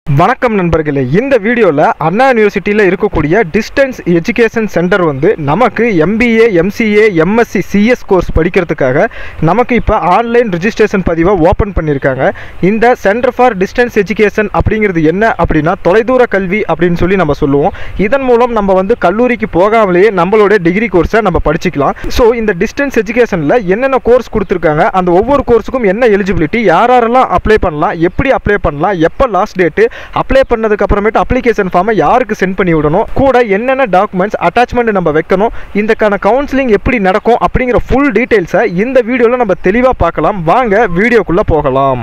வணக்கம் நண்பர்களே இந்த வீடியோவில் அண்ணா யூனிவர்சிட்டியில் இருக்கக்கூடிய டிஸ்டன்ஸ் எஜுகேஷன் சென்டர் வந்து நமக்கு MBA MCA MSc CS course படிக்கிறதுக்காக நமக்கு இப்போ ஆன்லைன் ரிஜிஸ்ட்ரேஷன் பதிவை ஓப்பன் பண்ணியிருக்காங்க இந்த சென்டர் ஃபார் டிஸ்டன்ஸ் எஜுகேஷன் அப்படிங்கிறது என்ன அப்படின்னா தொலைதூர கல்வி அப்படின்னு சொல்லி நம்ம சொல்லுவோம் இதன் மூலம் நம்ம வந்து கல்லூரிக்கு போகாமலேயே நம்மளோட டிகிரி கோர்ஸை நம்ம படிச்சுக்கலாம் ஸோ இந்த டிஸ்டன்ஸ் எஜுகேஷனில் என்னென்ன கோர்ஸ் கொடுத்துருக்காங்க அந்த ஒவ்வொரு கோர்ஸுக்கும் என்ன எலிஜிபிலிட்டி யார் யாரெல்லாம் அப்ளை பண்ணலாம் எப்படி அப்ளை பண்ணலாம் எப்போ லாஸ்ட் டேட்டு அப்ளை பண்ணதுக்கு அப்புறமேட்டு அப்ளிகேஷன் ஃபார்மை யாருக்கு சென்ட் பண்ணி விடணும் கூட என்னென்ன டாக்குமெண்ட்ஸ் அட்டாச்மெண்ட் நம்ம வைக்கணும் இதுக்கான கவுன்சிலிங் எப்படி நடக்கும் அப்படிங்கிற ஃபுல் டீட்டெயில்ஸை இந்த வீடியோவில் நம்ம தெளிவாக பார்க்கலாம் வாங்க வீடியோக்குள்ளே போகலாம்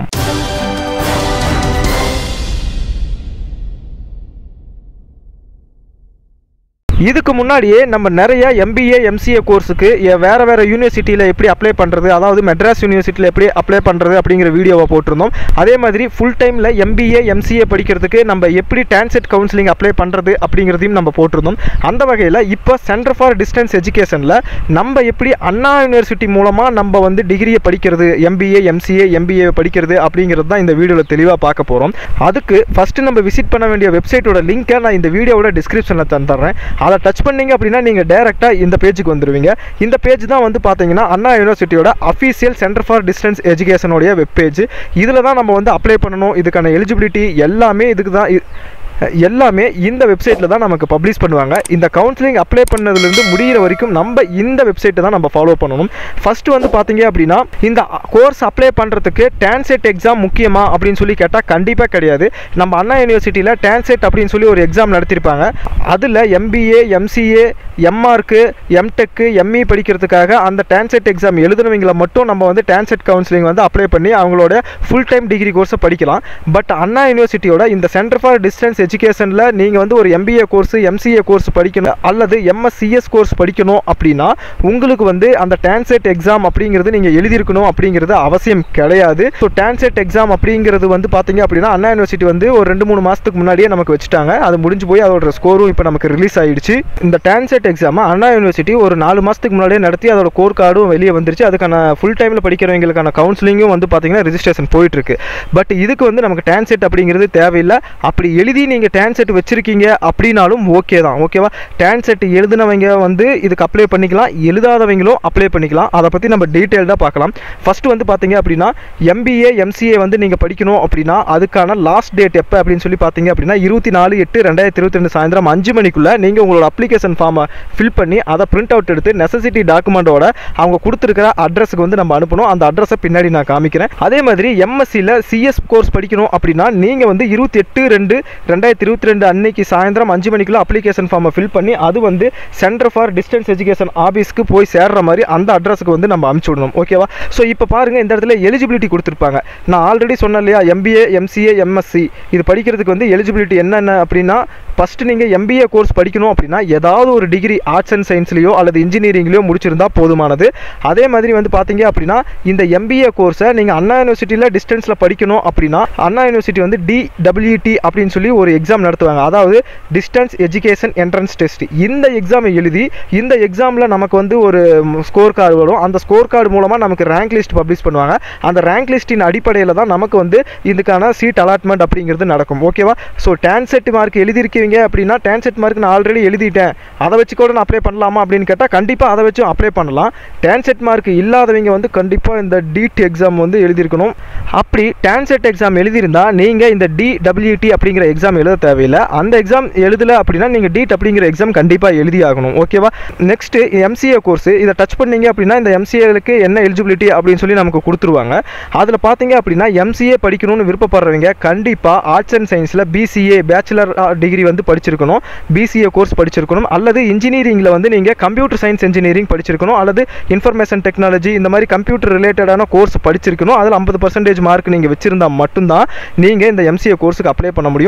இதுக்கு முன்னாடியே நம்ம நிறைய எம்பிஏ எம்சிஏ கோர்ஸுக்கு வேறு வேறு யூனிவர்சிட்டியில் எப்படி அப்ளை பண்ணுறது அதாவது மெட்ராஸ் யூனிவர்சிட்டியில் எப்படி அப்ளை பண்ணுறது அப்படிங்கிற வீடியோவை போட்டிருந்தோம் அதே மாதிரி ஃபுல் டைமில் எம்பிஏ எம்சிஏ படிக்கிறதுக்கு நம்ம எப்படி டான்செட் கவுன்சிலிங் அப்ளை பண்ணுறது அப்படிங்கிறதையும் நம்ம போட்டிருந்தோம் அந்த வகையில் இப்போ சென்டர் ஃபார் டிஸ்டன்ஸ் எஜுகேஷனில் நம்ம எப்படி அண்ணா யூனிவர்சிட்டி மூலமாக நம்ம வந்து டிகிரியை படிக்கிறது எம்பிஏ எம்சிஏ எம்பிஏ படிக்கிறது அப்படிங்கிறது தான் இந்த வீடியோவில் தெளிவாக பார்க்க போகிறோம் அதுக்கு ஃபஸ்ட்டு நம்ம விசிட் பண்ண வேண்டிய வெப்சைட்டோட லிங்க்கை நான் இந்த வீடியோவோட டிஸ்கிரிப்ஷனில் தந்துடுறேன் அதை டச் பண்ணீங்க அப்படின்னா நீங்கள் டேரெக்டாக இந்த பேஜுக்கு வந்துடுவீங்க இந்த பேஜ் தான் வந்து பார்த்தீங்கன்னா அண்ணா யூனிவர்சிட்டியோட அஃபீஷியல் சென்டர் ஃபார் டிஸ்டன்ஸ் எஜுகேஷனுடைய வெப் பேஜ் இதில் தான் நம்ம வந்து அப்ளை பண்ணணும் இதுக்கான எலிஜிபிலிட்டி எல்லாமே இதுக்கு தான் இ- எல்லாமே இந்த வெப்சைட்டில் தான் நமக்கு பப்ளிஷ் பண்ணுவாங்க இந்த கவுன்சிலிங் அப்ளை பண்ணதுலேருந்து முடிகிற வரைக்கும் நம்ம இந்த வெப்சைட்டை தான் நம்ம ஃபாலோ பண்ணணும் ஃபஸ்ட்டு வந்து பார்த்தீங்க அப்படின்னா இந்த கோர்ஸ் அப்ளை பண்ணுறதுக்கு டான்செட் எக்ஸாம் முக்கியமா அப்படின்னு சொல்லி கேட்டால் கண்டிப்பாக கிடையாது நம்ம அண்ணா யூனிவர்சிட்டியில் டான்செட் அப்படின்னு சொல்லி ஒரு எக்ஸாம் நடத்தியிருப்பாங்க அதில் MBA MCA M Arch M Tech ME படிக்கிறதுக்காக அந்த டான்செட் எக்ஸாம் எழுதுனவங்களை மட்டும் நம்ம வந்து டான்செட் கவுன்சிலிங் வந்து அப்ளை பண்ணி அவங்களோட ஃபுல் டைம் டிகிரி கோர்ஸை படிக்கலாம் பட் அண்ணா யூனிவர்சிட்டியோட இந்த சென்டர் ஃபார் டிஸ்டன்ஸ் எஜுகேஷனில் நீங்கள் வந்து ஒரு எம்பிஏ கோர்ஸ் எம்சிஏ கோர்ஸ் படிக்கணும் அல்லது எம்எஸ்சிஎஸ் கோர்ஸ் படிக்கணும் அப்படின்னா உங்களுக்கு வந்து அந்த டான்செட் எக்ஸாம் அப்படிங்கிறது நீங்கள் எழுதியிருக்கணும் அப்படிங்கிறது அவசியம் கிடையாது ஸோ டான்செட் எக்ஸாம் அப்படிங்கிறது வந்து பார்த்தீங்க அப்படின்னா அண்ணா யூனிவர்சிட்டி வந்து ஒரு ரெண்டு மூணு மாதத்துக்கு முன்னாடியே நமக்கு வச்சுட்டாங்க அது முடிஞ்சு போய் அதோட ஸ்கோரும் இப்போ நமக்கு ரிலீஸ் ஆயிடுச்சு இந்த டான்செட் எக்ஸாமை அண்ணா யூனிவர்சிட்டி ஒரு நாலு மாதத்துக்கு முன்னாடியே நடத்தி அதோட கோர் கார்டும் வெளியே வந்துருச்சு அதுக்கான ஃபுல் டைமில் படிக்கிறவங்களுக்கான கவுன்சிலிங்கும் வந்து பார்த்தீங்கன்னா ரிஜிஸ்ட்ரேஷன் போயிட்டு இருக்கு பட் இதுக்கு வந்து நமக்கு டான்செட் அப்படிங்கிறது தேவையில்லை அப்படி எழுதி நீங்கள் டான்செட் வச்சிருக்கீங்க அப்படின்னாலும் ஓகே தான் ஓகேவா டான்செட் எழுதினவங்க வந்து இதுக்கு அப்ளை பண்ணிக்கலாம் எழுதாதவங்களும் அப்ளை பண்ணிக்கலாம் அதை பற்றி நம்ம டீட்டெயில்டாக பார்க்கலாம் ஃபர்ஸ்ட் வந்து பார்த்தீங்க அப்படின்னா எம்பிஏ எம்சிஏ வந்து நீங்கள் படிக்கணும் அப்படின்னா அதுக்கான லாஸ்ட் டேட் எப்போ அப்படின்னு சொல்லி பார்த்தீங்க அப்படின்னா இருபத்தி நாலு எட்டு ரெண்டாயிரத்தி இருபத்தி ரெண்டு சாயந்தரம் அஞ்சு மணிக்குள்ளே நீங்கள் உங்களோட அப்ளிகேஷன் ஃபார்மை ஃபில் பண்ணி அதை பிரிண்ட் அவுட் எடுத்து நெசசிட்டி டாக்குமெண்ட்டோட அவங்க கொடுத்துருக்கிற அட்ரஸுக்கு வந்து நம்ம அனுப்பணும் அந்த அட்ரஸை பின்னாடி நான் காமிக்கிறேன் அதே மாதிரி எம்எஸ்சியில் சிஎஸ் கோர்ஸ் படிக்கணும் அப்படின்னா நீங்கள் வந்து இருபத்தி எட்டு ரெண்டு ரெண்டாயிரத்தி இருபத்தி ரெண்டு அன்னைக்கு சாயந்தரம் அஞ்சு மணிக்குள்ள அப்ளிகேஷன் ஃபார்மை ஃபில் பண்ணி அது வந்து சென்டர் ஃபார் டிஸ்டன்ஸ் எஜுகேஷன் ஆஃபீஸ்க்கு போய் சேர்ற மாதிரி அந்த அட்ரஸுக்கு வந்து நம்ம அனுப்பிச்சு விடணும் ஓகேவா ஸோ இப்போ பாருங்கள் இந்த இடத்துல எலிஜிபிலிட்டி கொடுத்துருப்பாங்க நான் ஆல்ரெடி சொன்னேன் இல்லையா எம்பிஏ எம்சிஏ எம்எஸ்சி இது படிக்கிறதுக்கு வந்து எலிஜிபிலிட்டி என்னென்ன அப்படின்னா ஃபஸ்ட்டு நீங்கள் எம்பிஏ கோர்ஸ் படிக்கணும் அப்படின்னா ஏதாவது ஒரு டிகிரி ஆர்ட்ஸ் அண்ட் சயின்ஸ்லையோ அல்லது இன்ஜினியரிங்லையோ முடிச்சிருந்தா போதுமானது அதே மாதிரி வந்து பார்த்தீங்க அப்படின்னா இந்த எம்பிஏ கோர்ஸை நீங்கள் அண்ணா யூனிவர்சிட்டியில் டிஸ்டன்ஸில் படிக்கணும் அப்படின்னா அண்ணா யூனிவர்சிட்டி வந்து டிடபிள்யூடி அப்படின்னு சொல்லி ஒரு எக்ஸாம் நடத்துவாங்க அதாவது டிஸ்டன்ஸ் எஜுகேஷன் என்ட்ரன்ஸ் டெஸ்ட் இந்த எக்ஸாமை எழுதி இந்த எக்ஸாமில் நமக்கு வந்து ஒரு ஸ்கோர் கார்டு வரும் அந்த ஸ்கோர் கார்டு மூலமாக நமக்கு ரேங்க் லிஸ்ட் பப்ளிஷ் பண்ணுவாங்க அந்த ரேங்க் லிஸ்டின் அடிப்படையில் தான் நமக்கு வந்து இதுக்கான சீட் அலாட்மெண்ட் அப்படிங்கிறது நடக்கும் ஓகேவா ஸோ டான்செட் மார்க் எழுதியிருக்கீங்க அப்படின்னா டான்செட் மார்க் நான் ஆல்ரெடி எழுதிட்டேன் அதை வச்சு கூட நான் அப்ளை பண்ணலாமா அப்படின்னு கேட்டால் கண்டிப்பாக அதை வச்சும் அப்ளை பண்ணலாம் டான்செட் மார்க் இல்லாதவங்க வந்து கண்டிப்பாக இந்த டிட் எக்ஸாம் வந்து எழுதியிருக்கணும் அப்படி டான்செட் எக்ஸாம் எழுதியிருந்தா நீங்கள் இந்த டிடபிள்யூடி அப்படிங்கிற எக்ஸாம் எழுத தேவையில்லை அந்த எக்ஸாம் எழுதலை அப்படின்னா நீங்கள் டிட் அப்படிங்கிற எக்ஸாம் கண்டிப்பாக எழுதி ஆகணும் ஓகேவா நெக்ஸ்ட்டு எம்சிஏ கோர்ஸ் இதை டச் பண்ணீங்க அப்படின்னா இந்த எம்சிஏலுக்கு என்ன எலிஜிபிலிட்டி அப்படின்னு சொல்லி நமக்கு கொடுத்துருவாங்க அதில் பார்த்தீங்க அப்படின்னா எம்சிஏ படிக்கணும்னு விருப்பப்படுறவங்க கண்டிப்பாக ஆர்ட்ஸ் அண்ட் சயின்ஸில் பிசிஏ பேச்சுலர் டிகிரி வந்து படிச்சிருக்கணும் பிசிஏ கோர்ஸ் படிச்சிருக்கணும் அல்லது இன்ஜினியரிங்கில் வந்து நீங்கள் கம்ப்யூட்டர் சயின்ஸ் இன்ஜினியரிங் படிச்சிருக்கணும் அல்லது இன்ஃபர்மேஷன் டெக்னாலஜி இந்த மாதிரி கம்ப்யூட்டர் ரிலேட்டடான கோர்ஸ் படிச்சிருக்கணும் அதில் ஐம்பது பர்சன்டேஜ் மார்க் நீங்கள் வச்சிருந்தா மட்டும்தான் நீங்கள் இந்த எம்சிஏ கோர்ஸுக்கு அப்ளை பண்ண முடியும் இந்த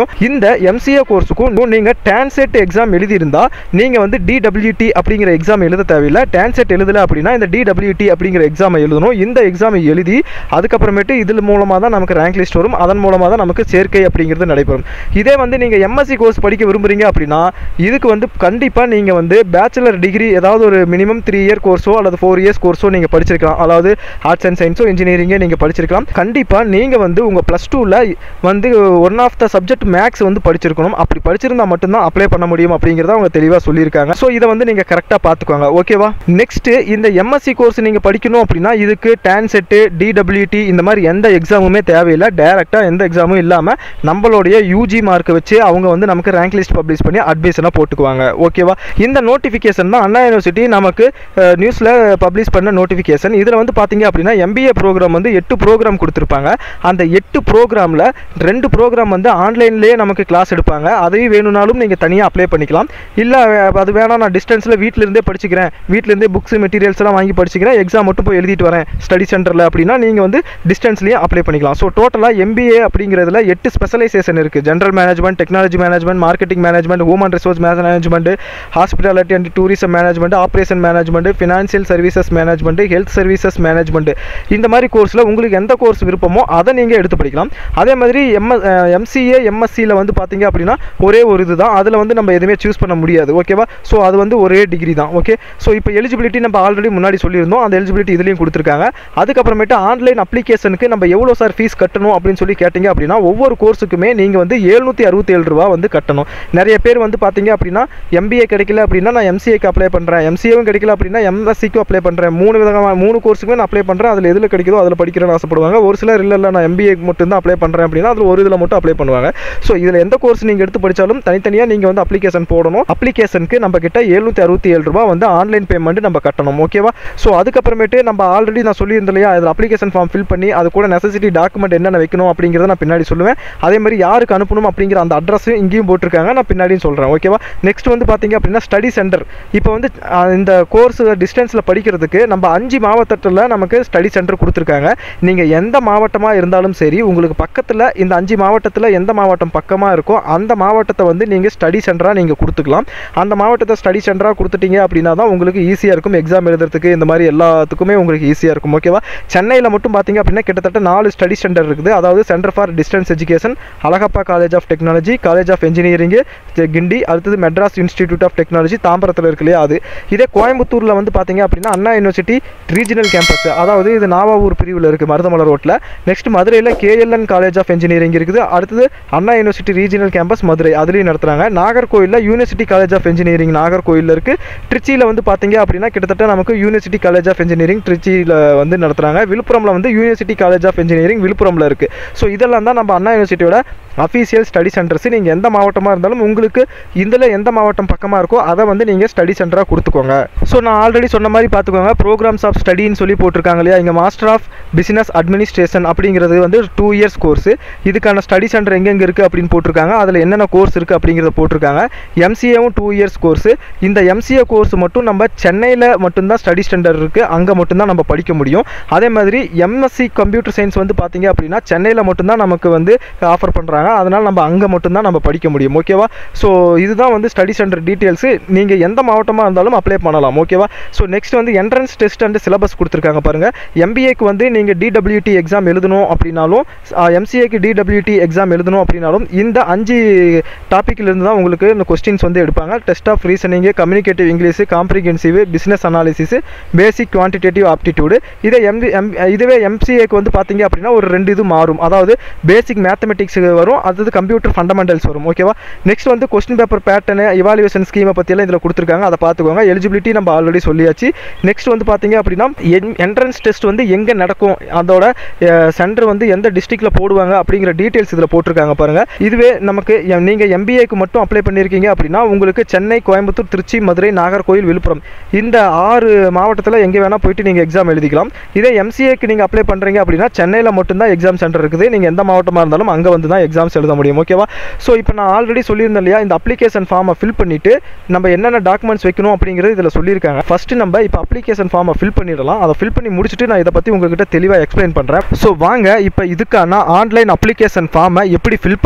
இந்த எம்சிஏ கோர்ஸுக்கும் நீங்கள் டான்செட் எக்ஸாம் எழுதியிருந்தா நீங்கள் வந்து டிடபிள்யூடி அப்படிங்கிற எக்ஸாம் எழுத தேவையில்லை டான்செட் எழுதலை அப்படின்னா இந்த டிடபிள்யூடி அப்படிங்கிற எக்ஸாமை எழுதணும் இந்த எக்ஸாமை எழுதி அதுக்கப்புறமேட்டு இதில் மூலமாக தான் நமக்கு ரேங்க் லிஸ்ட் வரும் அதன் மூலமாக தான் நமக்கு சேர்க்கை அப்படிங்கிறது நடைபெறும் இதே வந்து நீங்கள் எம்எஸ்சி கோர்ஸ் படிக்க விரும்புறீங்க அப்படின்னா இதுக்கு வந்து கண்டிப்பாக நீங்கள் வந்து பேச்சுலர் டிகிரி ஏதாவது ஒரு மினிமம் த்ரீ இயர் கோர்ஸோ அல்லது ஃபோர் இயர்ஸ் கோர்ஸோ நீங்கள் படிச்சிருக்கலாம் அதாவது ஆர்ட்ஸ் அண்ட் சயின்ஸோ இன்ஜினியரிங்கோ நீங்கள் படிச்சிருக்கலாம் கண்டிப்பாக நீங்கள் வந்து உங்கள் ப்ளஸ் டூவில் வந்து one of the subject maths வந்து படிச்சிருக்கணும் அப்படி படிச்சிருந்தா மட்டும்தான் அப்ளை பண்ண முடியும் அப்படிங்கிறத அவங்க தெளிவாக சொல்லியிருக்காங்க ஸோ இதை வந்து நீங்கள் கரெக்டாக பார்த்துக்கோங்க ஓகேவா நெக்ஸ்ட் இந்த எம்எஸ்சி கோர்ஸ் நீங்கள் படிக்கணும் அப்படின்னா இதுக்கு டான்செட்டு டிடபிள்யூடி இந்த மாதிரி எந்த எக்ஸாமுமே தேவையில்லை டேரெக்டாக எந்த எக்ஸாமும் இல்லாமல் நம்மளுடைய யூஜி மார்க்கை வச்சு அவங்க வந்து நமக்கு ரேங்க் லிஸ்ட் பப்ளிஷ் பண்ணி அட்மிஷனாக போட்டுக்குவாங்க ஓகேவா இந்த நோட்டிஃபிகேஷன் தான் அண்ணா யூனிவர்சிட்டி நமக்கு நியூஸில் பப்ளிஷ் பண்ண நோட்டிஃபிகேஷன் இதில் வந்து பார்த்தீங்க அப்படின்னா எம்பிஏ ப்ரோக்ராம் வந்து எட்டு ப்ரோக்ராம் கொடுத்துருப்பாங்க அந்த எட்டு ப்ரோக்ராமில் ரெண்டு ப்ரோக்ராம் வந்து ஆன்லைன்லேயே நமக்கு கிளாஸ் எடுப்பாங்க அதையும் வேணும்னாலும் நீங்கள் தனியாக அப்ளை பண்ணிக்கலாம் இல்லை அது வேணாம் நான் டிஸ்டன்ஸில் வீட்டிலேருந்தே படிச்சுக்கிறேன் வீட்டிலேருந்தே புக்ஸ் மெட்டீரியல்ஸ் எல்லாம் வாங்கி படிச்சுக்கிறேன் எக்ஸாம் மட்டும் போய் எழுதிட்டு வரேன் ஸ்டடி சென்டரில் அப்படின்னா நீங்கள் வந்து டிஸ்டன்ஸ்லேயே அப்ளை பண்ணிக்கலாம் ஸோ டோட்டலாக எம்பிஏ அப்படிங்கிறதுல எட்டு ஸ்பெஷலைசேஷன் இருக்குது general management technology management marketing management human resource management hospitality and tourism management operation management financial services management health services management இந்த மாதிரி கோர்ஸில் உங்களுக்கு எந்த கோர்ஸ் விருப்பமோ அதை நீங்கள் எடுத்து படிக்கலாம் அதே மாதிரி எம் எம்சிஏ எம்எஸ்சியில் வந்து பார்த்தீங்க அப்படின்னா ஒரே ஒரு இது தான் அதில் வந்து நம்ம எதுவுமே சூஸ் பண்ண முடியாது ஓகேவா ஸோ அது வந்து ஒரே டிகிரி தான் ஓகே ஸோ இப்போ எலிஜிபிலிட்டி நம்ம ஆல்ரெடி முன்னாடி சொல்லியிருந்தோம் அந்த எலிஜிபிலிட்டி இதுலேயும் கொடுத்துருக்காங்க அதுக்கப்புறமேட்டு ஆன்லைன் அப்ளிகேஷனுக்கு நம்ம எவ்வளோ சார் ஃபீஸ் கட்டணும் அப்படின்னு சொல்லி கேட்டிங்க அப்படின்னா ஒவ்வொரு கோர்ஸுக்குமே நீங்கள் வந்து எழுநூற்றி அறுபத்தேழு ரூபா வந்து கட்டணும் நிறைய பேர் வந்து பார்த்தீங்க அப்படின்னா எம்பிஏ கிடைக்கல அப்படின்னா நான் எம்சிஏக்கு அப்ளை பண்ணுறேன் எம்சிஏவும் கிடைக்கல அப்படின்னா எம்எஸ்சிக்கும் அப்ளை பண்ணுறேன் மூணு விதமான மூணு கோர்ஸுக்குமே நான் அப்ளை பண்ணுறேன் அதில் எதில் கிடைக்குதோ அதில் படிக்கிறேன்னு ஆசைப்படுவாங்க ஒரு சிலர் இல்லை இல்லை நான் எம்பிஏ மட்டும் தான் அப்ளை பண்ணுறேன் அப்படின்னா அதில் ஒரு இதில் மட்டும் அப்ளை பண்ணுவாங்க ஸோ இதில் எந்த கோர்ஸ் நீங்கள் எடுத்து படித்தாலும் தனித்தனியாக நீங்கள் வந்து அப்ளிகேஷன் போடணும் அப்ளிகேஷனுக்கு நம்ம கிட்ட எழுநூற்றி அறுபத்தி ஏழு ரூபா வந்து ஆன்லைன் பேமெண்ட் நம்ம கட்டணும் ஓகேவா ஸோ அதுக்கப்புறமேட்டு நம்ம ஆல்ரெடி நான் சொல்லியிருந்தேன் இல்லையா அதில் அப்ளிகேஷன் ஃபார்ம் ஃபில் பண்ணி அது கூட நெசசிட்டி டாக்குமெண்ட் என்னென்ன வைக்கணும் அப்படிங்கிறத நான் பின்னாடி சொல்லுவேன் அதே மாதிரி யாருக்கு அனுப்பணும் அப்படிங்கிற அந்த அட்ரஸும் இங்கேயும் போட்டிருக்காங்க நான் பின்னாடியும் சொல்கிறேன் ஓகேவா நெக்ஸ்ட் வந்து பார்த்தீங்க அப்படின்னா ஸ்டடி சென்டர் இப்போ வந்து அஹ், இந்த கோர்ஸ் டிஸ்டன்ஸில் படிக்கிறதுக்கு நம்ம அஞ்சு மாவட்டத்தில் நமக்கு ஸ்டடி சென்டர் கொடுத்துருக்காங்க நீங்கள் எந்த மாவட்டமாக இருந்தாலும் சரி உங்களுக்கு பக்கத்தில் இந்த அஞ்சு மாவட்டத்தில் எந்த மாவட்டம் பக்கமாக இருக்கோ அந்த மாவட்டத்தை வந்து நீங்கள் ஸ்டடி சென்டராக நீங்கள் கொடுத்துக்கலாம் அந்த மாவட்டத்தை ஸ்டடி சென்டராக கொடுத்துட்டீங்க அப்படின்னா தான் உங்களுக்கு ஈஸியாக இருக்கும் எக்ஸாம் எழுதுறதுக்கு இந்த மாதிரி எல்லாத்துக்குமே உங்களுக்கு ஈஸியாக இருக்கும் ஓகேவா சென்னையில் மட்டும் பார்த்தீங்க அப்படின்னா கிட்டத்தட்ட நாலு ஸ்டடி சென்டர் இருக்குது அதாவது centre for distance education Alagappa college of technology college of engineering Guindy அடுத்தது மெட்ராஸ் இன்ஸ்டிடியூட் ஆஃப் டெக்னாலஜி தாம்பரத்தில் இருக்கு இல்லையா அது இதே கோயம்புத்தூரில் வந்து பார்த்தீங்க அப்படின்னா அண்ணா யூனிவர்சிட்டி ரீஜனல் கேம்பஸ் அதாவது இது நாவாவூர் பிரிவில் இருக்குது மருதமலை ரோட்டில் நெக்ஸ்ட் மதுரையில் கேஎல்என் காலேஜ் ஆஃப் இன்ஜினியரிங் இருக்குது அடுத்தது Anna university regional campus Madurai அதுலேயும் நடத்துகிறாங்க நாகர்கோயிலில் யூனிவர்சிட்டி காலேஜ் ஆஃப் இன்ஜினியரிங் நாகர்கோயிலில் இருக்குது திருச்சியில் வந்து பார்த்தீங்க அப்படின்னா கிட்டத்தட்ட நமக்கு யூனிவர்சிட்டி காலேஜ் ஆஃப் இன்ஜினியரிங் திருச்சியில் வந்து நடத்துகிறாங்க விழுப்புரமில் வந்து யூனிவர்சிட்டி காலேஜ் ஆஃப் இன்ஜினியரிங் விழுப்புரமில் இருக்குது ஸோ இதெல்லாம் தான் நம்ம அண்ணா யூனிவர்சிட்டியோட அஃபீஷியல் ஸ்டடி சென்டர்ஸ் நீங்கள் எந்த மாவட்டமாக இருந்தாலும் உங்களுக்கு இதில் எந்த மாவட்டம் பக்கமாக இருக்கோ அதை வந்து நீங்கள் ஸ்டடி சென்டராக கொடுத்துக்கோங்க ஸோ நான் ஆல்ரெடி சொன்ன மாதிரி பார்த்துக்கோங்க ப்ரோக்ராம்ஸ் ஆஃப் ஸ்டடின்னு சொல்லி போட்டிருக்காங்க இல்லையா இங்கே மாஸ்டர் ஆஃப் பிசினஸ் அட்மினிஸ்ட்ரேஷன் அப்படிங்கிறது வந்து டூ இயர்ஸ் கோர்ஸ் இதுக்கான ஸ்டடி சென்டர் எங்கெங்கே இருக்குது அப்படின்னு போட்டிருக்காங்க அதில் என்னென்ன கோர்ஸ் இருக்குது அப்படிங்கிறத போட்டிருக்காங்க எம்சிஏவும் டூ இயர்ஸ் கோர்ஸ் இந்த எம்சிஏ கோர்ஸ் மட்டும் நம்ம சென்னையில் மட்டும்தான் ஸ்டடி சென்டர் இருக்குது அங்கே மட்டும்தான் நம்ம படிக்க முடியும் அதே மாதிரி எம்எஸ்சி கம்ப்யூட்டர் சயின்ஸ் வந்து பார்த்தீங்க அப்படின்னா சென்னையில் மட்டும்தான் நமக்கு வந்து ஆஃபர் பண்ணுறாங்க அதனால் நம்ம அங்கே மட்டும்தான் நம்ம படிக்க முடியும் ஓகேவா ஸோ இதுதான் வந்து ஸ்டடி சென்டர் டீட்டெயில்ஸு நீங்கள் எந்த மாவட்டமாக இருந்தாலும் அப்ளை பண்ணலாம் ஓகேவா ஸோ நெக்ஸ்ட் வந்து என்ட்ரன்ஸ் டெஸ்ட் அண்ட் சிலபஸ் கொடுத்துருக்காங்க பாருங்கள் எம்பிஏக்கு வந்து நீங்கள் டிடபிள்யூடி எக்ஸாம் எழுதணும் அப்படின்னாலும் எம்சிஏக்கு டிடபிள்யூடி எக்ஸாம் எழுதணும் அப்படின்னாலும் இந்த அஞ்சு டாப்பிக்கில் இருந்து தான் உங்களுக்கு இந்த கொஸ்டின்ஸ் வந்து எடுப்பாங்க test of reasoning communicative English comprehensive business analysis basic quantitative aptitude இதே எம்பி எம் இதுவே எம்சிஏக்கு வந்து பார்த்தீங்க அப்படின்னா ஒரு ரெண்டு இது மாறும் அதாவது பேசிக் மேத்தமெட்டிக்ஸ் வரும் அடுத்தது கம்ப்யூட்டர் ஃபண்டமெண்டல்ஸ் வரும் ஓகேவா நெக்ஸ்ட் வந்து கொஸ்டின் பேப்பர் பேட்டர்னு இவாலுவேஷன் ஸ்கீமை பற்றியெல்லாம் இதில் கொடுத்துருக்காங்க அதை பார்த்துக்கோங்க எலிஜிபிலிட்டி நம்ம ஆல்ரெடி சொல்லியாச்சு நெக்ஸ்ட் வந்து பார்த்தீங்க அப்படின்னா என்ட்ரன்ஸ் டெஸ்ட் வந்து எங்கே நடக்கும் அதோட சென்டர் வந்து எந்த டிஸ்ட்ரிக்டில் போடுவாங்க அப்படிங்கிற டீட்டெயில்ஸ் இதில் போட்டிருக்காங்க பாருங்கள் இதுவே நமக்கு எ- நீங்க எம்பிஏக்கு மட்டும் அப்ளை பண்ணியிருக்கீங்க அப்படின்னா உங்களுக்கு சென்னை கோயம்புத்தூர் திருச்சி மதுரை நாகர்கோயில் விழுப்புரம் இந்த ஆறு மாவட்டத்தில் எங்கே வேணால் போயிட்டு நீங்கள் எக்ஸாம் எழுதிக்கலாம் இதே எம்சிஏக்கு நீங்கள் அப்ளை பண்ணுறீங்க அப்படின்னா சென்னையில் மட்டும்தான் எக்ஸாம் சென்டர் இருக்குது நீங்கள் எந்த மாவட்டமாக இருந்தாலும் அங்கே வந்து தான் எக்ஸாம்ஸ் எழுத முடியும் ஓகேவா ஸோ இப்போ நான் ஆல்ரெடி சொல்லியிருந்தேன் இல்லையா இந்த அப்ளிகேஷன் ஃபார்மை ஃபில் பண்ணிவிட்டு நம்ம என்னென்ன டாக்குமெண்ட்ஸ் வைக்கணும் அப்படிங்கிறது இதில் சொல்லியிருக்காங்க ஃபஸ்ட்டு நம்ம இப்போ அப்ளிகேஷன் ஃபார்மை ஃபில் பண்ணிடலாம் அதை ஃபில் பண்ணி முடிச்சுட்டு நான் இதை பற்றி உங்ககிட்ட தெளிவாக எக்ஸ்பிளைன் பண்ணுறேன் ஸோ வாங்க இப்போ இதுக்கான ஆன்லைன் அப்ளிகேஷன் ஃபார்மை எப்படி ஃபில் பண்ணுறது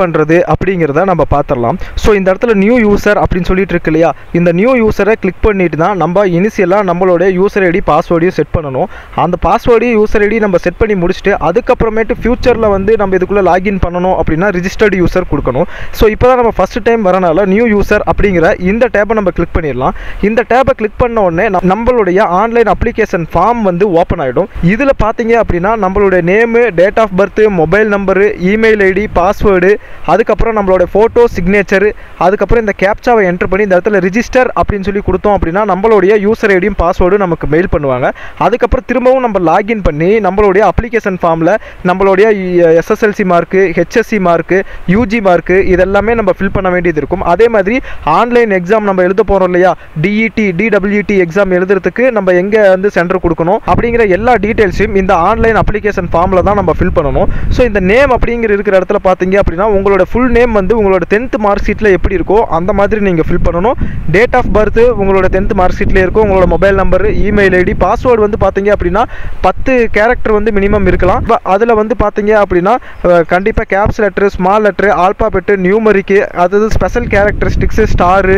அப்படிங்கிறத நம்ம பார்த்துடலாம் ஸோ இந்த இடத்துல நியூ யூசர் அப்படின்னு சொல்லிட்டு இருக்கு இல்லையா இந்த நியூ யூசரை கிளிக் பண்ணிட்டு தான் நம்ம இனிஷியலாக நம்மளோட யூசர் ஐடி பாஸ்வேர்டையும் செட் பண்ணணும் அந்த பாஸ்வேர்டையும் யூசர் ஐடி நம்ம செட் பண்ணி முடிச்சுட்டு அதுக்கப்புறமேட்டு ஃபியூச்சரில் வந்து நம்ம இதுக்குள்ளே லாகின் பண்ணணும் அப்படின்னா ரிஜிஸ்டர்டு யூசர் கொடுக்கணும் ஸோ இப்போ தான் நம்ம ஃபஸ்ட் டைம் வரனால நியூ யூசர் அப்படிங்கிற இந்த டேப்பை நம்ம கிளிக் பண்ணிடலாம் இந்த டேப்பை கிளிக் பண்ண உடனே நம்- நம்மளுடைய ஆன்லைன் அப்ளிகேஷன் ஃபார்ம் வந்து ஓப்பன் ஆகிடும் இதில் பார்த்தீங்க அப்படின்னா நம்மளுடைய name date of birth mobile number email ID password அதுக்கப்புறம் நம்மளோட ஃபோட்டோ சிக்னேச்சர் அதுக்கப்புறம் இந்த கேப்சாவை என்டர் பண்ணி இந்த இடத்துல ரிஜிஸ்டர் அப்படின்னு சொல்லி கொடுத்தோம் அப்படின்னா நம்மளுடைய யூசர் ஐடியும் பாஸ்வேர்டும் நமக்கு மெயில் பண்ணுவாங்க அதுக்கப்புறம் திரும்பவும் நம்ம லாகின் பண்ணி நம்மளுடைய அப்ளிகேஷன் ஃபார்மில் நம்மளுடைய SSLC mark HSC mark UG mark இதெல்லாமே நம்ம ஃபில் பண்ண வேண்டியது இருக்கும் அதே மாதிரி ஆன்லைன் எக்ஸாம் நம்ம எழுத போகிறோம் இல்லையா டிஇடி டிடபிள்யூடி எக்ஸாம் எழுதுறதுக்கு நம்ம எங்கே வந்து சென்டர் கொடுக்கணும் அப்படிங்கிற எல்லா டீட்டெயில்ஸையும் இந்த ஆன்லைன் அப்ளிகேஷன் ஃபார்மில் தான் நம்ம ஃபில் பண்ணணும் ஸோ இந்த நேம் அப்படிங்கிற இருக்கிற இடத்துல பார்த்தீங்க அப்படின்னா உங்களோட ஃபுல் நேம் வந்து உங்களோட டென்த் மார்க் ஷீட்டில் எப்படி இருக்கோ அந்த மாதிரி நீங்கள் ஃபில் பண்ணணும் டேட் ஆஃப் பர்த் உங்களோட டென்த் மார்க் ஷீட்லேயே இருக்கும் உங்களோட mobile number email ID password வந்து பார்த்தீங்க அப்படின்னா பத்து கேரக்டர் வந்து மினிமம் இருக்கலாம் அதில் வந்து பார்த்தீங்க அப்படின்னா கண்டிப்பாக caps letter small letter alphabet numeric அதாவது ஸ்பெஷல் கேரக்டரிஸ்டிக்ஸு ஸ்டாரு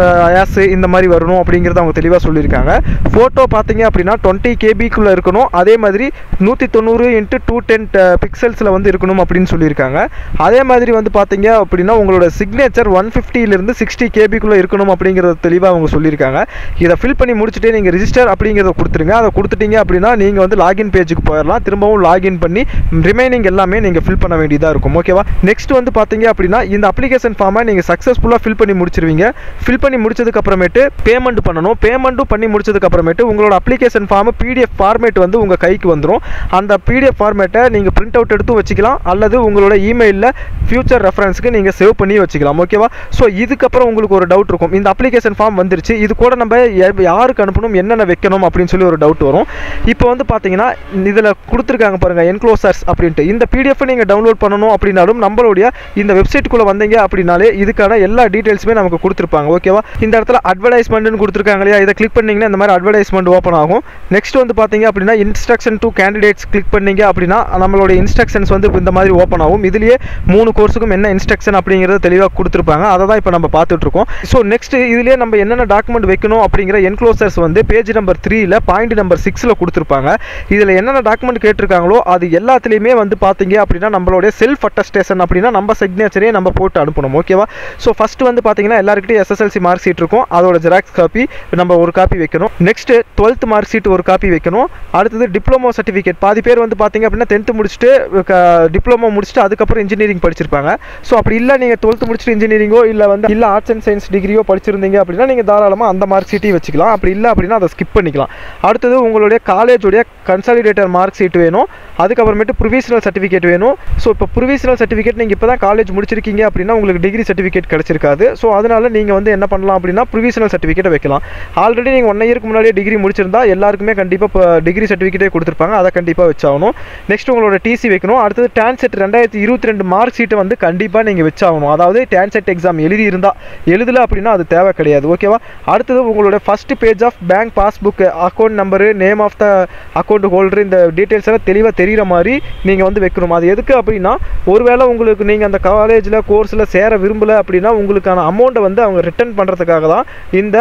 ஆஸ் இந்த மாதிரி வரணும் அப்படிங்கிறத அவங்க தெளிவாக சொல்லியிருக்காங்க ஃபோட்டோ பார்த்தீங்க அப்படின்னா டுவெண்ட்டி கேபிக்குள்ளே இருக்கணும் அதே மாதிரி நூற்றி தொண்ணூறு இன்ட்டு டூ டென் பிக்சல்ஸில் வந்து இருக்கணும் அப்படின்னு சொல்லியிருக்காங்க அதே மாதிரி வந்து பார்த்தீங்க அப்படின்னா உங்களோட சிக்னேச்சர் ஒன் ஃபிஃப்டியிலிருந்து சிக்ஸ்டி கேபிக்குள்ளே இருக்கணும் அப்படிங்கிறத தெளிவாக அவங்க சொல்லியிருக்காங்க இதை ஃபில் பண்ணி முடிச்சுட்டு நீங்கள் ரிஜிஸ்டர் அப்படிங்கிறத கொடுத்துருங்க அதை கொடுத்துட்டீங்க அப்படின்னா நீங்கள் வந்து லாகின் பேஜுக்கு போயிடலாம் திரும்பவும் லாகின் பண்ணி ரிமைனிங் எல்லாமே நீங்கள் ஃபில் பண்ண வேண்டியதாக இருக்கும் ஓகேவா நெக்ஸ்ட் வந்து பார்த்தீங்க அப்படின்னா இந்த அப்ளிகேஷன் ஃபார்மை நீங்கள் சக்ஸஸ்ஃபுல்லாக ஃபில் பண்ணி முடிச்சிருவீங்க ஃபில் பண்ணி முடிச்சதுக்கு அப்புறமேட்டு பேமெண்ட் பண்ணணும் பேமெண்ட்டும் பண்ணி முடிச்சதுக்கு அப்புறமேட்டு உங்களோட அப்ளிகேஷன் ஃபார்ம் பிடிஎஃப் ஃபார்மேட் வந்து உங்கள் கைக்கு வந்துடும் அந்த பிடிஎஃப் ஃபார்மேட்டை நீங்கள் பிரிண்ட் அவுட் எடுத்து வச்சுக்கலாம் அல்லது உங்களோட இமெயிலில் ஃபியூச்சர் ரெஃபரன்ஸ்க்கு நீங்கள் சேவ் பண்ணி வச்சுக்கலாம் ஓகேவா ஸோ இதுக்கப்புறம் உங்களுக்கு ஒரு டவுட் இருக்கும் இந்த அப்ளிகேஷன் ஃபார்ம் வந்துருச்சு இது கூட நம்ம யா- யாருக்கு அனுப்பணும் என்னென்ன வைக்கணும் அப்படின்னு சொல்லி ஒரு டவுட் வரும் இப்போ வந்து பார்த்தீங்கன்னா இதில் கொடுத்துருக்காங்க பாருங்கள் என்க்ளோசர்ஸ் அப்படின்ட்டு இந்த பிடிஎஃப் நீங்கள் டவுன்லோட் பண்ணணும் அப்படின்னாலும் நம்மளுடைய இந்த வெப்சைட்டுக்குள்ளே வந்தீங்க அப்படின்னாலே இதுக்கான எல்லா டீட்டெயில்ஸுமே நமக்கு கொடுத்துருப்பாங்க ஓகேவா இந்த இடத்துல அட்வர்டைஸ்மெண்ட்னு கொடுத்துருக்காங்க இல்லையா இதை கிளிக் பண்ணீங்கன்னா இந்த மாதிரி அட்வர்டைஸ்மெண்ட் ஓப்பன் ஆகும் நெக்ஸ்ட் வந்து பார்த்தீங்க அப்படின்னா இன்ஸ்ட்ரக்ஷன் டு கேண்டிடேட்ஸ் கிளிக் பண்ணீங்க அப்படின்னா நம்மளோட இன்ஸ்ட்ரக்ஷன்ஸ் வந்து இந்த மாதிரி ஓப்பன் ஆகும் இதுலேயே மூணு கோர்ஸுக்கும் என்ன இன்ஸ்ட்ரக்ஷன் அப்படிங்கிறத தெளிவாக கொடுத்துருப்பாங்க அதை தான் இப்போ நம்ம பார்த்துட்டு இருக்கோம் ஸோ நெக்ஸ்ட் இதுலேயே நம்ம என்னென்ன டாக்குமெண்ட் வைக்கணும் அப்படிங்கிற என்க்ளோசர்ஸ் வந்து பேஜ் நம்பர் த்ரீல பாயிண்ட் நம்பர் சிக்ஸில் கொடுத்துருப்பாங்க இதில் என்னென்ன டாக்குமெண்ட் கேட்டிருக்காங்களோ அது எல்லாத்துலேயுமே வந்து பார்த்தீங்க அப்படின்னா நம்மளுடைய செல்ஃப் அட்டஸ்டேஷன் அப்படின்னா நம்ம சிக்னேச்சரே நம்ம போட்டு அனுப்பணும் ஓகேவா ஸோ ஃபர்ஸ்ட் வந்து பார்த்தீங்கன்னா எல்லாருக்கிட்டையும் எஸ்எஸ்எல்சி மார்க் ஷீட் இருக்கும் அதோட ஜெராக்ஸ் காப்பி நம்ம ஒரு காப்பி வைக்கணும் நெக்ஸ்ட் டுவெல்த் மார்க் ஷீட் ஒரு காப்பி வைக்கணும் அடுத்தது டிப்ளமோ சர்டிஃபிகேட் பாதி பேர் வந்து பார்த்தீங்க அப்படின்னா டென்த்து முடிச்சுட்டு டிப்ளமோ முடிச்சுட்டு அதுக்கப்புறம் இன்ஜினியரிங் படிச்சிருப்பாங்க ஸோ அப்படி இல்லை நீங்கள் டுவெல்த்து முடிச்சுட்டு இன்ஜினியரிங்கோ இல்லை வந்து இல்லை ஆர்ட்ஸ் அண்ட் சயின்ஸ் டிகிரியோ படிச்சிருந்தீங்க அப்படின்னா நீங்கள் தாராளமாக அந்த மார்க் ஷீட்டையும் வச்சுக்கலாம் அப்படி இல்லை அப்படின்னா அதை ஸ்கிப் பண்ணிக்கலாம் அடுத்தது உங்களுடைய காலேஜுடைய கன்சாலிடேட்டர் மார்க் ஷீட் வேணும் அதுக்கப்புறமேட்டு ப்ரொவிஷனல் சர்டிஃபிகேட் வேணும் ஸோ இப்போ ப்ரொவிஷனல் சர்டிஃபிகேட் நீங்கள் இப்போ தான் காலேஜ் முடிச்சிருக்கீங்க அப்படின்னா உங்களுக்கு டிகிரி சர்டிஃபிகேட் கிடச்சிருக்காது ஸோ அதனால நீங்கள் வந்து என்ன பண்ணலாம் அப்படின்னா ப்ரொவிஷனல் சர்டிஃபிகேட்டை வைக்கலாம் ஆல்ரெடி நீங்கள் ஒன் இயருக்கு முன்னாடியே டிகிரி முடிச்சிருந்தா எல்லாருக்குமே கண்டிப்பாக இப்போ டிகிரி சர்டிஃபிகேட்டே கொடுத்துருப்பாங்க அதை கண்டிப்பாக வச்சாகணும் நெக்ஸ்ட் உங்களோட டிசி வைக்கணும் அடுத்தது டான்செட் ரெண்டாயிரத்தி இருபத்தி ரெண்டு மார்க் ஷீட்டை வந்து கண்டிப்பாக நீங்கள் வச்சாகணும் அதாவது டான்செட் எக்ஸாம் எழுதி இருந்தால் எழுதல அப்படின்னா அது தேவை கிடையாது ஓகேவா அடுத்தது உங்களோட first page of bank passbook account number name of the account holder இந்த டீட்டெயில்ஸ் எல்லாம் தெளிவாக தெரிகிற மாதிரி நீங்கள் வந்து வைக்கணும் அது எதுக்கு அப்படின்னா ஒருவேளை உங்களுக்கு நீங்கள் அந்த காலேஜில் கோர்ஸில் சேர விரும்பலை அப்படின்னா உங்களுக்கான அமௌண்ட்டை வந்து அவங்க ரிட்டர்ன் பண்ணுறதுக்காக தான் இந்த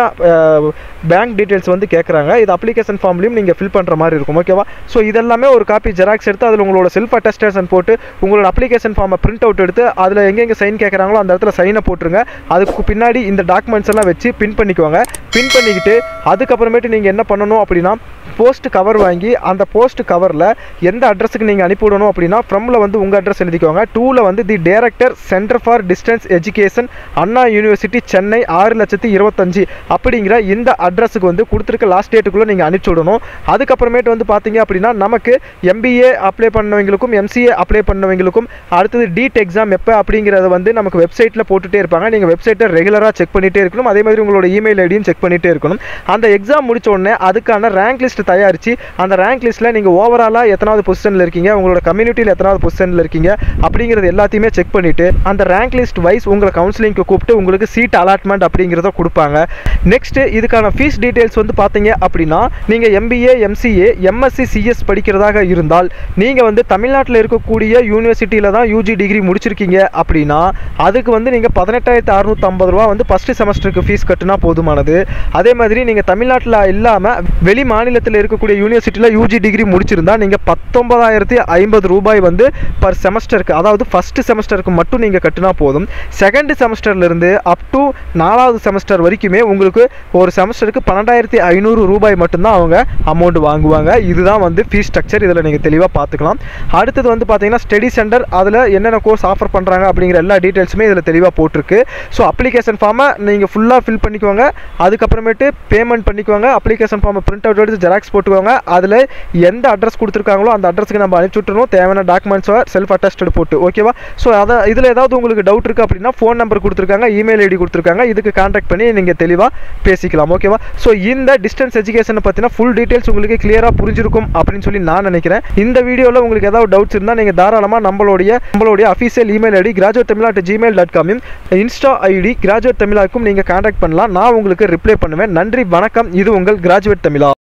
பேங்க் டீட்டெயில்ஸ் வந்து கேட்குறாங்க இது அப்ளிகேஷன் ஃபார்ம்லையும் நீங்கள் ஃபில் பண்ணுற மாதிரி இருக்கும் ஓகேவா ஸோ இதெல்லாமே ஒரு காப்பி ஜெராக்ஸ் எடுத்து அதில் உங்களோட செல்ஃப் அட்டஸ்டேஷன் போட்டு உங்களோட அப்ளிகேஷன் ஃபார்மை பிரிண்ட் அவுட் எடுத்து அதில் எங்கெங்கே சைன் கேட்குறாங்களோ அந்த இடத்துல சைனை போட்டுருங்க அதுக்கு பின்னாடி இந்த டாக்குமெண்ட்ஸ் எல்லாம் வச்சு பின் பண்ணிக்குவாங்க பின் பண்ணிக்கிட்டு அதுக்கப்புறமேட்டு நீங்கள் என்ன பண்ணணும் அப்படின்னா போஸ்ட் கவர் வாங்கி அந்த போஸ்ட் கவரில் எந்த அட்ரஸுக்கு நீங்கள் அனுப்பிவிடணும் அப்படின்னா ஃப்ரம்ல வந்து உங்கள் அட்ரஸ் எழுதிக்கோங்க டூவில் வந்து the director centre for distance education Anna university Chennai ஆறு லட்சத்தி இருபத்தஞ்சு அப்படிங்கிற இந்த அட்ரஸுக்கு வந்து கொடுத்துருக்க லாஸ்ட் டேட்டுக்குள்ளே நீங்கள் அனுப்பிச்சி விடணும் அதுக்கப்புறமேட்டு வந்து பார்த்தீங்க அப்படின்னா நமக்கு எம்பிஏ அப்ளை பண்ணவங்களுக்கும் எம்சிஏ அப்ளை பண்ணவங்களுக்கும் அடுத்தது டீட் எக்ஸாம் எப்போ அப்படிங்கிறத வந்து நமக்கு வெப்சைட்டில் போட்டுகிட்டே இருப்பாங்க நீங்கள் வெப்சைட்டை ரெகுலராக செக் பண்ணிகிட்டே இருக்கணும் அதே மாதிரி உங்களோட இமெயில் ஐடியும் செக் பண்ணிகிட்டே இருக்கணும் அந்த எக்ஸாம் முடிச்ச உடனே அதுக்கான ரேங்க் லிஸ்ட் தயாரித்து அந்த ரேங்க் லிஸ்ட்டில் நீங்கள் ஓவராலாக எத்தனாவது பொசிஷனில் இருக்கீங்க உங்களோட கம்யூனிட்டியில் எத்தனாவது பொசிஷனில் இருக்கீங்க அப்படிங்கிறது எல்லாத்தையுமே செக் பண்ணிவிட்டு அந்த ரேங்க் லிஸ்ட் வைஸ் உங்களை கவுன்சிலிங்க்கு கூப்பிட்டு உங்களுக்கு சீட் அலாட்மெண்ட் அப்படிங்கிறத கொடுப்பாங்க நெக்ஸ்ட்டு இதுக்கான ஃபீஸ் டீட்டெயில்ஸ் வந்து பார்த்தீங்க அப்படின்னா நீங்கள் எம்பிஏ எம்சிஏ எம்எஸ்சி சிஎஸ் படிக்கிறதாக இருந்தால் நீங்கள் வந்து தமிழ்நாட்டில் இருக்கக்கூடிய யூனிவர்சிட்டியில் தான் யூஜி டிகிரி முடிச்சிருக்கீங்க அப்படின்னா அதுக்கு வந்து நீங்கள் பதினெட்டாயிரத்து அறுநூற்றம்பது ரூபா வந்து ஃபஸ்ட்டு செமஸ்டருக்கு ஃபீஸ் கட்டினா போதுமானது அதே மாதிரி நீங்கள் தமிழ்நாட்டில் இல்லாமல் வெளி மாநிலத்தில் இருக்கக்கூடிய யூனிவர்சிட்டியில் யூஜி டிகிரி முடிச்சிருந்தா நீங்கள் பத்தொன்பதாயிரத்தி ஐம்பது ரூபாய் வந்து பர் செமஸ்டருக்கு அதாவது ஃபஸ்ட்டு செமஸ்டருக்கு மட்டும் நீங்கள் கட்டினா போதும் செகண்ட் செமஸ்டர்லேருந்து அப் டு நாலாவது செமஸ்டர் வரைக்குமே உங்களுக்கு ஒரு செமஸ்டருக்கு பன்னெண்டாயிரத்தி ஐநூறு ரூபாய் மட்டும்தான் அவங்க அமௌண்ட் வாங்குவாங்க இதுதான் வந்து ஃபீஸ் ஸ்ட்ரக்சர் இதில் நீங்கள் தெளிவாக பார்த்துக்கலாம் அடுத்தது வந்து பார்த்தீங்கன்னா ஸ்டடி சென்டர் அதில் என்னென்ன கோர்ஸ் ஆஃபர் பண்ணுறாங்க அப்படிங்கிற எல்லா டீட்டெயில்ஸுமே இதில் தெளிவாக போட்டிருக்கு ஸோ அப்ளிகேஷன் ஃபார்மை நீங்கள் ஃபுல்லாக ஃபில் பண்ணிக்கோங்க அதுக்கப்புறமேட்டு பேமெண்ட் பண்ணிக்கோங்க அப்ளிகேஷன் ஃபார்மை பிரிண்ட் அவுட் எடுத்து ஜெராக்ஸ் போட்டுக்கோங்க அதில் எந்த அட்ரஸ் கொடுத்துருக்காங்களோ அந்த அட்ரஸ்க்கு நம்ம அனுப்பிச்சி விட்டுறணும் தேவையான டாக்குமெண்ட்ஸை செல்ஃப் அட்டஸ்டட் போட்டு ஓகேவா ஸோ அதை இதில் ஏதாவது உங்களுக்கு டவுட் இருக்குது அப்படின்னா ஃபோன் நம்பர் கொடுத்துருக்காங்க இமெயில் ஐடி கொடுத்துருக்காங்க இதுக்கு கான்டாக்ட் பண்ணி நீங்கள் தெளிவாக பேசிக்கலாம் ஓகேவா ஸோ இந்த டிஸ்டன்ஸ் எஜுகேஷனை பற்றின ஃபுல் டீட்டெயில்ஸ் உங்களுக்கு கிளியராக புரிஞ்சிருக்கும் அப்படின்னு சொல்லி நான் நினைக்கிறேன் இந்த வீடியோவில் உங்களுக்கு ஏதாவது டவுட்ஸ் இருந்தால் நீங்கள் தாராளமாக நம்மளுடைய நம்மளுடைய official email ID graduate Tamizha at Gmail dot காமையும் இன்ஸ்டா ஐடி கிராஜுவேட் தமிழாக்கும் நீங்கள் கான்டாக்ட் பண்ணலாம் நான் உங்களுக்கு ரிப்ளை பண்ணுவேன் நன்றி வணக்கம் இது உங்கள் கிராஜுவேட் தமிழா